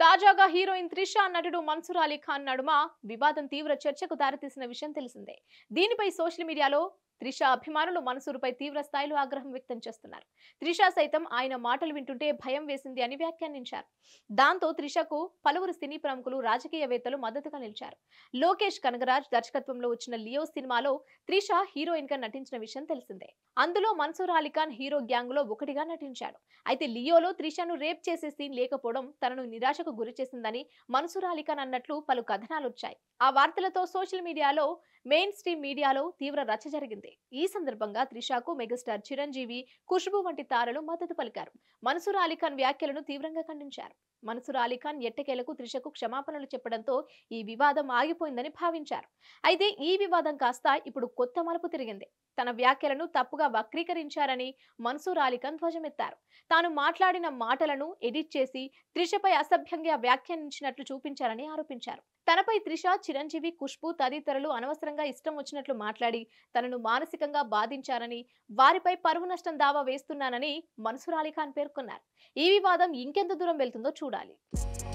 తాజాగా హీరోయిన్ త్రిష నటుడు మన్సూర్ అలీ ఖాన్ నడుమ వివాదం తీవ్ర చర్చకు దారితీసిన విషయం తెలిసిందే దీనిపై సోషల్ మీడియాలో త్రిష అభిమానులు మన్సూర్పై తీవ్ర స్థాయిలో ఆగ్రహం వ్యక్తం చేస్తున్నారు త్రిష సైతం ఆయన మాటలు వింటుంటే భయం వేసింది అని వ్యాఖ్యానించారు దాంతో త్రిషకు పలువురు సినీ ప్రముఖులు రాజకీయవేత్తలు మద్దతుగా నిలిచారు లోకేష్ కనగరాజ్ దర్శకత్వంలో వచ్చిన లియో సినిమాలో త్రిష హీరోయిన్ గా నటించిన విషయం తెలిసిందే అందులో మన్సూర్ అలీఖాన్ హీరో గ్యాంగ్ లో ఒకటిగా నటించాడు అయితే లియోలో త్రిషను రేప్ చేసే సీన్ లేకపోవడం తనను నిరాశకు గురి చేసిందని మన్సూర్ అలీఖాన్ అన్నట్లు పలు కథనాలు వచ్చాయి ఆ వార్తలతో సోషల్ మీడియాలో మెయిన్ స్ట్రీమ్ మీడియాలో తీవ్ర రచ్చ జరిగింది ఈ సందర్భంగా త్రిషకు మెగాస్టార్ చిరంజీవి ఖుష్బు వంటి తారలు మద్దతు పలికారు మన్సూర్ అలీఖాన్ వ్యాఖ్యలను తీవ్రంగా ఖండించారు మన్సూర్ అలీఖాన్ ఎట్టకేలకు త్రిషకు క్షమాపణలు చెప్పడంతో ఈ వివాదం ఆగిపోయిందని భావించారు అయితే ఈ వివాదం కాస్త ఇప్పుడు కొత్త మలుపు తిరిగింది తన వ్యాఖ్యలను తప్పుగా వక్రీకరించారని మన్సూర్ అలీఖాన్ ధ్వజమెత్తారు తాను మాట్లాడిన మాటలను ఎడిట్ చేసి త్రిషపై అసభ్యంగా వ్యాఖ్యానించినట్లు చూపించారని ఆరోపించారు తనపై త్రిష చిరంజీవి ఖుష్బు తదితరులు అనవసరంగా ఇష్టం వచ్చినట్లు మాట్లాడి తనను మానసికంగా బాధించారని వారిపై పరువు నష్టం దావా వేస్తున్నానని మన్సూర్ అలీఖాన్ పేర్కొన్నారు ఈ వివాదం ఇంకెంత దూరం వెళ్తుందో చూడాలి